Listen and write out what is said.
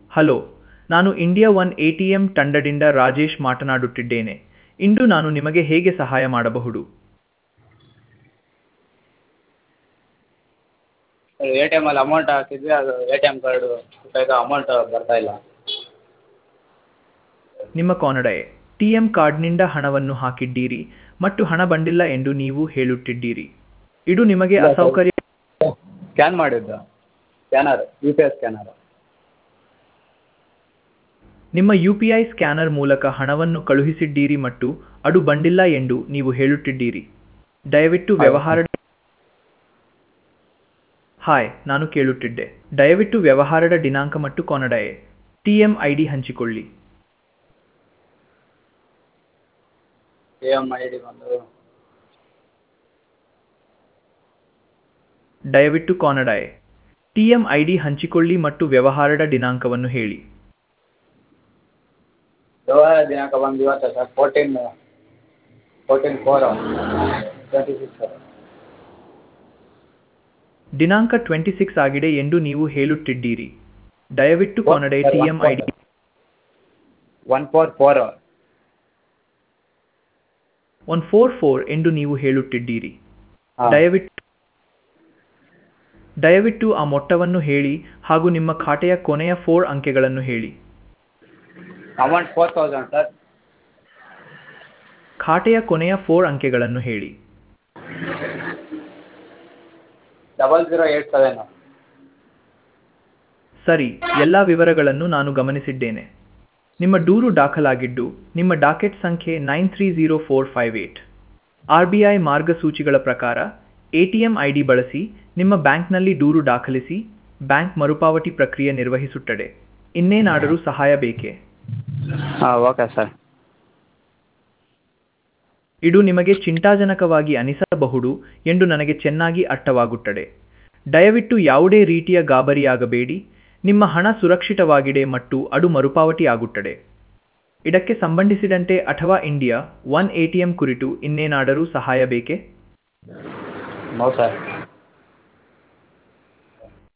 hello ನಾನು India one A T M ತಂಡದಿಂದ ರಾಜೇಶ್ ಮಾತನಾಡುತ್ತಿದ್ದೇನೆ ಇಂದು ನಾನು ನಿಮಗೆ ಹೇಗೆ ಸಹಾಯ ಮಾಡಬಹುದು ಎ ಟಿ ಎಮಲ್ಲಿ ಅಮೌಂಟ್ ಹಾಕಿದ್ವಿ ಅದು ಎ ಟಿ ಎಮ್ ಕಾರ್ಡು ಇದು ಅಮೌಂಟ್ ಬರ್ತಾ ಇಲ್ಲ ನಿಮ್ಮ ಕೊನಡೆ ಟಿ ಎಂ ಕಾರ್ಡ್ನಿಂದ ಹಣವನ್ನು ಹಾಕಿದ್ದೀರಿ ಮತ್ತು ಹಣ ಬಂದಿಲ್ಲ ಎಂದು ನೀವು ಹೇಳುತ್ತಿದ್ದೀರಿ ಇದು ನಿಮಗೆ ಅಸೌಕರ್ಯ ಸ್ಕ್ಯಾನ್ ಮಾಡಿದ್ದು scanner U P I scanner ನಿಮ್ಮ ಯು ಪಿ ಐ ಸ್ಕ್ಯಾನರ್ ಮೂಲಕ ಹಣವನ್ನು ಕಳುಹಿಸಿದ್ದೀರಿ ಮತ್ತು ಅದು ಬಂದಿಲ್ಲ ಎಂದು ನೀವು ಹೇಳುತ್ತಿದ್ದೀರಿ ದಯವಿಟ್ಟು ವ್ಯವಹಾರ ಹಾಯ್ ನಾನು ಕೇಳುತ್ತಿದ್ದೆ ದಯವಿಟ್ಟು ವ್ಯವಹಾರದ ದಿನಾಂಕ ಮತ್ತು ಕೊನಡೆಯೇ ಟಿ ಎಂ ಐ ಡಿ ಹಂಚಿಕೊಳ್ಳಿ ಎ ಎಮ್ ಐ ಡಿ ಬಂದು ದಯವಿಟ್ಟು ಕೊನಡೆಯೇ ಟಿ ಎಂ ಐ ಡಿ ಹಂಚಿಕೊಳ್ಳಿ ಮತ್ತು ವ್ಯವಹಾರದ ದಿನಾಂಕವನ್ನು ಹೇಳಿ ವ್ಯವಹಾರ ದಿನಾಂಕ ಬಂದು ಇವತ್ತು sir fourteen fourteen four twenty six ದಿನಾಂಕ ಟ್ವೆಂಟಿ ಸಿಕ್ಸ್ ಆಗಿದೆ ಎಂದು ನೀವು ಹೇಳುತ್ತಿದ್ದೀರಿ ದಯವಿಟ್ಟು ಕೊನಡೆ T M I D one four four one four four ಎಂದು ನೀವು ಹೇಳುತ್ತಿದ್ದೀರಿ ಹಾಂ ದಯವಿಟ್ಟು ದಯವಿಟ್ಟು ಆ ಮೊತ್ತವನ್ನು ಹೇಳಿ ಹಾಗೂ ನಿಮ್ಮ ಖಾತೆಯ ಕೊನೆಯ ಫೋರ್ ಅಂಕೆಗಳನ್ನು ಹೇಳಿ ಅಮೌಂಟ್ ಫೋರ್ ತೌಸಂಡ್ ಸರ್ ಖಾತೆಯ ಕೊನೆಯ ಫೋರ್ ಅಂಕೆಗಳನ್ನು ಹೇಳಿ ಡಬಲ್ ಜೀರೋ ಏಯ್ಟ್ ಸೆವೆನು ಸರಿ ಎಲ್ಲ ವಿವರಗಳನ್ನು ನಾನು ಗಮನಿಸಿದ್ದೇನೆ ನಿಮ್ಮ ದೂರು ದಾಖಲಾಗಿದ್ದು ನಿಮ್ಮ ಡಾಕೆಟ್ ಸಂಖ್ಯೆ nine three zero four five eight R B I ಮಾರ್ಗಸೂಚಿಗಳ ಪ್ರಕಾರ A T M I D ಬಳಸಿ ನಿಮ್ಮ ಬ್ಯಾಂಕ್ನಲ್ಲಿ ದೂರು ದಾಖಲಿಸಿ ಬ್ಯಾಂಕ್ ಮರುಪಾವತಿ ಪ್ರಕ್ರಿಯೆ ನಿರ್ವಹಿಸುತ್ತದೆ ಇನ್ನೇನಾದರೂ ಸಹಾಯ ಬೇಕೇ ಹಾಂ ಓಕೆ ಸರ್ ಇದು ನಿಮಗೆ ಚಿಂತಾಜನಕವಾಗಿ ಅನಿಸಬಹುದು ಎಂದು ನನಗೆ ಚೆನ್ನಾಗಿ ಅರ್ಥವಾಗುತ್ತದೆ ದಯವಿಟ್ಟು ಯಾವುದೇ ರೀತಿಯ ಗಾಬರಿಯಾಗಬೇಡಿ ನಿಮ್ಮ ಹಣ ಸುರಕ್ಷಿತವಾಗಿದೆ ಮತ್ತು ಅದು ಮರುಪಾವತಿ ಆಗುತ್ತದೆ ಇದಕ್ಕೆ ಸಂಬಂಧಿಸಿದಂತೆ ಅಥವಾ India one A T M ಕುರಿತು ಇನ್ನೇನಾದರೂ ಸಹಾಯ ಬೇಕೇ ನೋ ಸರ್